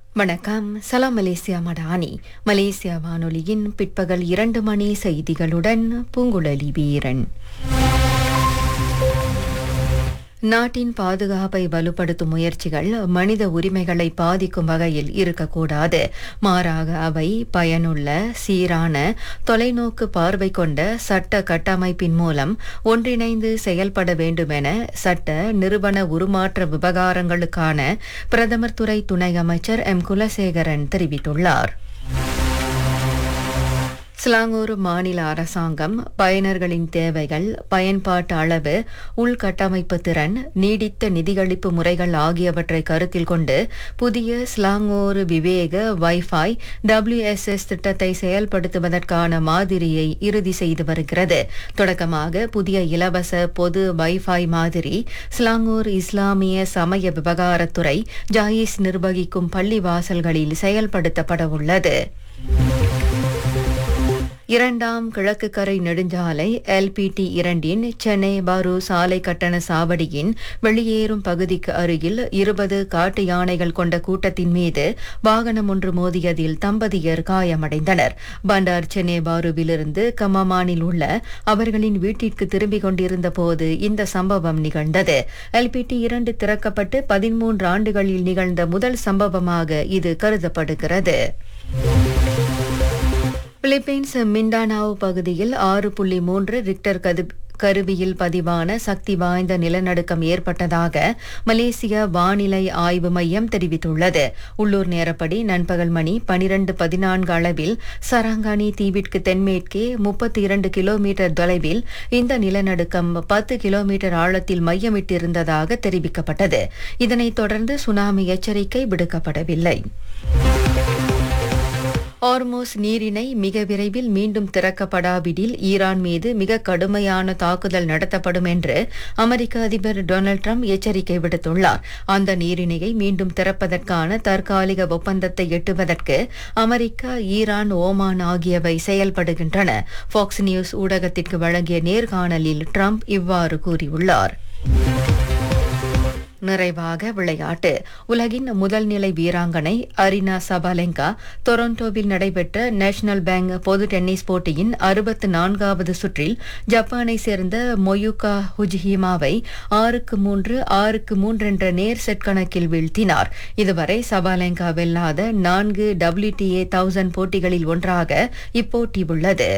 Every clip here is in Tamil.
வணக்கம் சலாம் மலேசியா மடானி மலேசியா வானொலியின் பிற்பகல் இரண்டு மணி செய்திகளுடன் பூங்குழலி வீரன் நாட்டின் பாதுகாப்பை வலுப்படுத்தும் முயற்சிகள் மனித உரிமைகளை பாதிக்கும் வகையில் இருக்கக்கூடாது மாறாக அவை பயனுள்ள சீரான தொலைநோக்கு பார்வை கொண்ட சட்ட கட்டமைப்பின் மூலம் ஒன்றிணைந்து செயல்பட வேண்டும் என சட்ட நிறுவன உருமாற்ற விவகாரங்களுக்கான பிரதமர் துறை துணை அமைச்சர் எம் குலசேகரன் தெரிவித்துள்ளார் சிலாங்கூர் மாநில அரசாங்கம் பயனர்களின் தேவைகள் பயன்பாட்டு அளவு உள்கட்டமைப்பு திறன் நீடித்த நிதியளிப்பு முறைகள் ஆகியவற்றை கருத்தில் கொண்டு புதிய ஸ்லாங்கூர் விவேக வைஃபை டபிள்யூஎஸ்எஸ் திட்டத்தை செயல்படுத்துவதற்கான மாதிரியை இறுதி செய்து வருகிறது தொடக்கமாக புதிய இலவச பொது வைஃபை மாதிரி ஸ்லாங்கூர் இஸ்லாமிய சமய விவகாரத்துறை ஜாயிஸ் நிர்வகிக்கும் பள்ளிவாசல்களில் செயல்படுத்தப்பட உள்ளது இரண்டாம் கிழக்கு கரை நெடுஞ்சாலை எல்பிடி இரண்டின் சென்னை பாரு சாலை கட்டண சாவடியின் வெளியேறும் பகுதிக்கு அருகில் இருபது காட்டு யானைகள் கொண்ட கூட்டத்தின் மீது வாகனம் ஒன்று மோதியதில் தம்பதியர் காயமடைந்தனர் பண்டார் சென்னை பாருவிலிருந்து கமமானில் உள்ள அவர்களின் வீட்டிற்கு திரும்பிக் கொண்டிருந்த போது இந்த சம்பவம் நிகழ்ந்தது எல்பிடி இரண்டு திறக்கப்பட்டு பதிமூன்று ஆண்டுகளில் நிகழ்ந்த முதல் சம்பவமாக இது கருதப்படுகிறது பிலிப்பைன்ஸ் மிண்டானாவ் பகுதியில் ஆறு புள்ளி மூன்று ரிக்டர் கது கருவியில் பதிவான சக்தி வாய்ந்த நிலநடுக்கம் ஏற்பட்டதாக மலேசிய வானிலை ஆய்வு மையம் தெரிவித்துள்ளது உள்ளூர் நேரப்படி நண்பகல் மணி பனிரண்டு பதினான்கு அளவில் சரங்கானி தீவிற்கு தென்மேற்கே முப்பத்தி இரண்டு கிலோமீட்டர் தொலைவில் இந்த நிலநடுக்கம் பத்து கிலோமீட்டர் ஆழத்தில் மையமிட்டிருந்ததாக தெரிவிக்கப்பட்டது இதனைத் தொடர்ந்து சுனாமி எச்சரிக்கை விடுக்கப்படவில்லை ஹார்மோஸ் நீரிணை மிக விரைவில் மீண்டும் திறக்கப்படாவிடில் ஈரான் மீது மிக கடுமையான தாக்குதல் நடத்தப்படும் என்று அமெரிக்க அதிபர் டொனால்ட் ட்ரம்ப் எச்சரிக்கை விடுத்துள்ளார் அந்த நீரிணையை மீண்டும் திறப்பதற்கான தற்காலிக ஒப்பந்தத்தை எட்டுவதற்கு அமெரிக்கா ஈரான் ஓமான் ஆகியவை செயல்படுகின்றன ஃபாக்ஸ் நியூஸ் ஊடகத்திற்கு வழங்கிய நேர்காணலில் ட்ரம்ப் இவ்வாறு கூறியுள்ளார் நிறைவாக விளையாட்டு உலகின் முதல் நிலை வீராங்கனை அரினா சபாலெங்கா டொரண்டோவில் நடைபெற்ற நேஷனல் பேங்க் பொது டென்னிஸ் போட்டியின் அறுபத்து நான்காவது சுற்றில் ஜப்பானை சேர்ந்த மொயுகா ஹுஜிஹிமாவை ஆறுக்கு மூன்று ஆறுக்கு மூன்று என்ற நேர் செட் கணக்கில் வீழ்த்தினார் இதுவரை சபாலெங்கா வெல்லாத நான்கு டபிள்யூடிஏ தௌசண்ட் போட்டிகளில் ஒன்றாக இப்போட்டி உள்ளது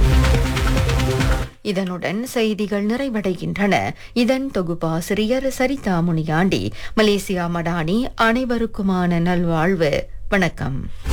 இதனுடன் செய்திகள் நிறைவடைகின்றன இதன் தொகுப்பாசிரியர் சரிதா முனியாண்டி மலேசியா மடானி அனைவருக்குமான நல்வாழ்வு வணக்கம்